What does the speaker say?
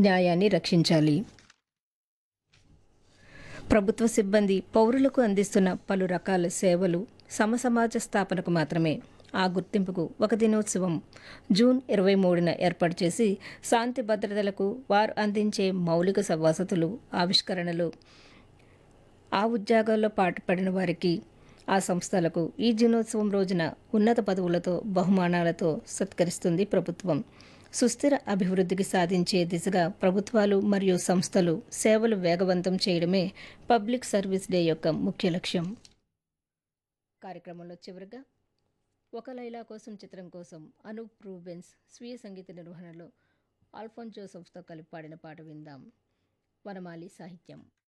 న్యాయాన్ని రక్షించాలి ప్రభుత్వ సిబ్బంది పౌరులకు అందిస్తున్న పలు రకాల సేవలు సమసమాజ స్థాపనకు మాత్రమే ఆ గుర్తింపుకు ఒక దినోత్సవం జూన్ ఇరవై మూడున ఏర్పాటు చేసి శాంతి భద్రతలకు వారు అందించే మౌలిక వసతులు ఆవిష్కరణలు ఆ ఉద్యోగాల్లో పాటుపడిన వారికి ఆ సంస్థలకు ఈ దినోత్సవం రోజున ఉన్నత పదవులతో బహుమానాలతో సత్కరిస్తుంది ప్రభుత్వం సుస్థిర అభివృద్ధికి సాధించే దిశగా ప్రభుత్వాలు మరియు సంస్థలు సేవలు వేగవంతం చేయడమే పబ్లిక్ సర్వీస్ డే యొక్క ముఖ్య లక్ష్యం కార్యక్రమంలో చివరిగా ఒక లైలా కోసం చిత్రం కోసం అనూప్ రూబెన్స్ స్వీయ సంగీత నిర్వహణలో ఆల్ఫోన్ జోసెఫ్తో కలిపి పాడిన పాట విందాం వనమాలి సాహిత్యం